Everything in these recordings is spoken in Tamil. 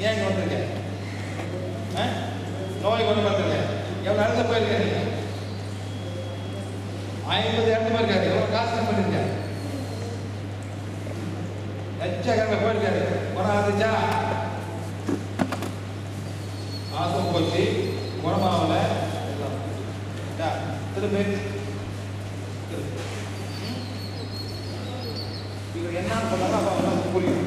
ஏன் இங்கே வந்திருக்க ஆ? நோய் கொண்டு வந்திருக்க எவ்வளோ இடத்துல போயிருக்க நீங்க ஐம்பது இடத்துல போயிருக்காரு எவ்வளோ காசு பண்ணிருக்க லட்சக்கணக்கில் போயிருக்காரு குணம் வந்துச்சா காசும் போச்சு குணமாகல திரும்ப திரும்ப. ம்? இவர் என்னன்னு சொன்னாலும் அப்போ அவனுக்கு புரியும்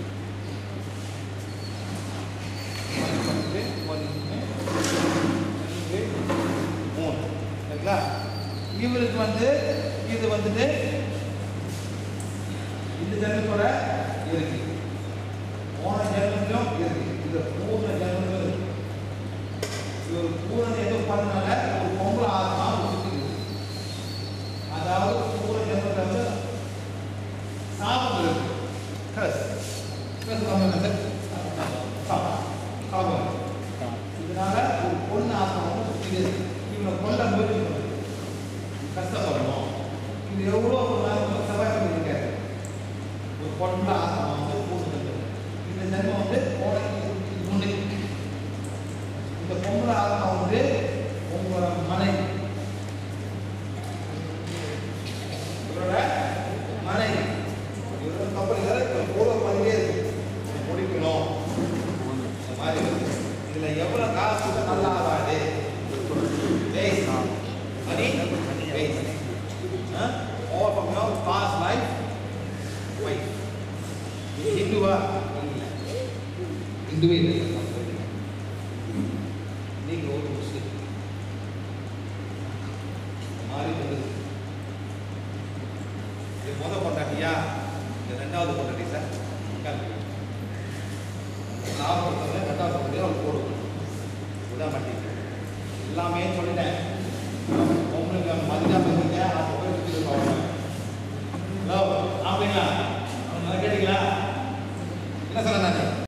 ஒன்று, ஒன்று, ரெண்டு, மூணு சரிங்களா இவருக்கு வந்து இது வந்துட்டு இந்த ஜென்மத்தோட இருக்கு போன ஜென்மத்திலும் இருக்கு இந்த பூர்ண ஜென்மத்திலும் இருக்கு இவர் பூரண ஏதோ பண்ணனால ஒரு பொம்பளை ஆத்மா ஒதுக்குது அதாவது பூர்ண ஜென்மத்தில் வந்து சாபம் இருக்கு கஸ் கஸ் என்ன சாபம் சாபம் இதனால ஒரு பொண்ணு ஆத்மா வந்து சுத்திக்குது இவனை கொல்ல முயற்சி பண்ணுது கஷ்டப்படணும் இது எவ்வளோ ஒரு நாள் செவ்வாய் பண்ணியிருக்காரு ஒரு பொண்ணு ஆத்மா வந்து பூர்ண இந்த ஜென்மம் வந்து கோடைக்கு முன்னே இந்த பொம்பளை ஆத்மா வந்து உங்களோட மனைவி இவரோட மனைவி இவரோட கப்பல் இதில் பூர்வ பதிவே இருக்கு இதை முடிக்கணும் இந்த மாதிரி இருக்கு. இதுல எவ்வளவு காசு கொடுத்தா நல்லா ஆகாது waste money waste all from your boss life wife ஹிந்துவா இல்லை இந்துவே இல்லை நீங்க ஒரு முஸ்லிம் இந்த மாதிரி வருது இது முத கொண்டாட்டியா இது ரெண்டாவது கொண்டாட்டி சார் உட்கார்ந்து. நான் பொறுத்தவரை ரெண்டாவது கொண்டாட்டி அவள் போடுவோம் விட மாட்டேங்குது எல்லாமே சொல்லிட்டேன் பொம்பளைங்க மத